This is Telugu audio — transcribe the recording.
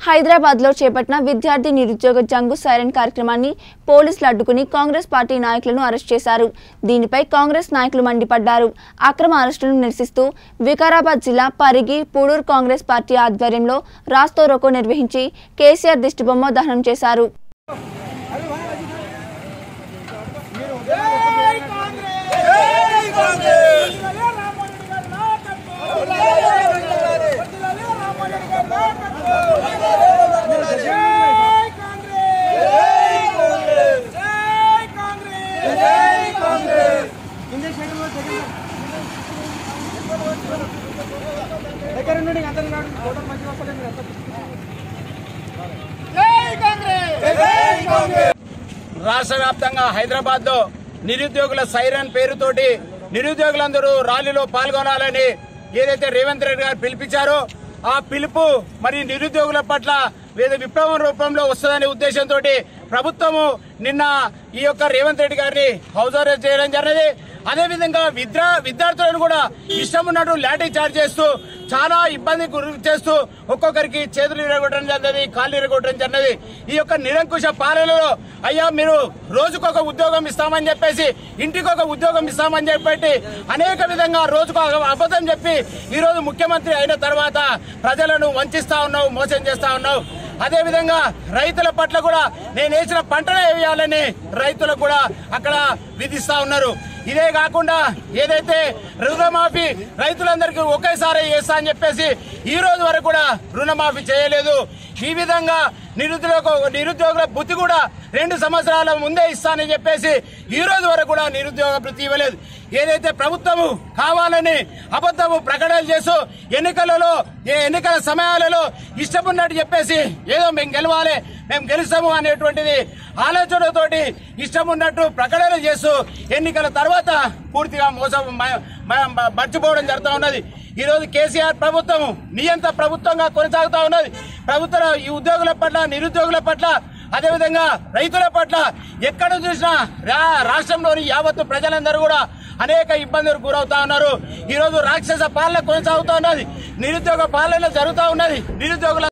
హైదరాబాద్ లో చేపట్టిన విద్యార్థి నిరుద్యోగ జంగు సైరన్ కార్యక్రమాన్ని పోలీసులు అడ్డుకుని కాంగ్రెస్ పార్టీ నాయకులను అరెస్ట్ చేశారు దీనిపై కాంగ్రెస్ నాయకులు మండిపడ్డారు అక్రమ అరెస్టులను నిరసిస్తూ వికారాబాద్ జిల్లా పరిగి పూడూరు కాంగ్రెస్ పార్టీ ఆధ్వర్యంలో రాస్తో రోకో నిర్వహించి కేసీఆర్ దిష్టిబొమ్మ దహనం చేశారు దగ్గర నుండి అందరూ నాడు ఫోటోలు మంచిగా వస్తలేదు మీరు అంతా రాష్ట్ర వ్యాప్తంగా హైదరాబాద్ లో నిరుద్యోగుల సైరన్ పేరుతోటి నిరుద్యోగులందరూ ర్యాలీలో పాల్గొనాలని ఏదైతే రేవంత్ రెడ్డి గారు పిలిపించారో ఆ పిలుపు మరి నిరుద్యోగుల పట్ల వేద విప్లవం రూపంలో వస్తుందనే ఉద్దేశంతో ప్రభుత్వము నిన్న ఈ యొక్క రేవంత్ రెడ్డి గారిని హౌస్ అరెస్ట్ చేయడం జరిగింది అదేవిధంగా విద్యా విద్యార్థులను కూడా ఇష్టం ఉన్నట్టు లాఠీ చార్జ్ చేస్తూ చాలా ఇబ్బంది గురి చేస్తూ ఒక్కొక్కరికి చేతులు ఇరగొట్టడం జరిగింది కాళ్ళు ఇరగొట్టడం జరిగినది ఈ యొక్క నిరంకుశ పాలనలో అయ్యా మీరు రోజుకొక ఉద్యోగం ఇస్తామని చెప్పేసి ఇంటికి ఒక ఉద్యోగం ఇస్తామని చెప్పి అనేక విధంగా రోజుకు ఒక అబద్ధం చెప్పి ఈ రోజు ముఖ్యమంత్రి అయిన తర్వాత ప్రజలను వంచిస్తా ఉన్నావు మోసం చేస్తా ఉన్నావు అదే విధంగా రైతుల పట్ల కూడా నేను వేసిన పంటనే వేయాలని రైతులకు కూడా అక్కడ విధిస్తా ఉన్నారు ఇదే కాకుండా ఏదైతే రుణమాఫీ రైతులందరికీ ఒకేసారి చేస్తా అని చెప్పేసి ఈ రోజు వరకు కూడా రుణమాఫీ చేయలేదు ఈ విధంగా నిరుద్యోగ నిరుద్యోగుల బుద్ధి కూడా రెండు సంవత్సరాల ముందే ఇస్తానని చెప్పేసి ఈ రోజు వరకు కూడా నిరుద్యోగ వృత్తి ఇవ్వలేదు ఏదైతే ప్రభుత్వము కావాలని అబద్ధము ప్రకటనలు చేస్తూ ఎన్నికలలో ఏ ఎన్నికల సమయాలలో ఇష్టమున్నట్టు చెప్పేసి ఏదో మేము గెలవాలి మేము గెలుస్తాము అనేటువంటిది ఆలోచనతోటి ఇష్టమున్నట్టు ప్రకటనలు చేస్తూ ఎన్నికల తర్వాత పూర్తిగా మోసం మ- మ- మ- మర్చిపోవడం జరుగుతూ ఉన్నది ఈ రోజు కేసీఆర్ ప్రభుత్వం నియంత ప్రభుత్వంగా కొనసాగుతా ఉన్నది ప్రభుత్వం ఈ ఉద్యోగుల పట్ల నిరుద్యోగుల పట్ల అదేవిధంగా రైతుల పట్ల ఎక్కడ చూసినా రా- రాష్ట్రంలోని యావత్తు ప్రజలందరూ కూడా అనేక ఇబ్బందులకు గురవుతా ఉన్నారు ఈ రోజు రాక్షస పాలన కొనసాగుతా ఉన్నది నిరుద్యోగ పాలన జరుగుతూ ఉన్నది నిరుద్యోగుల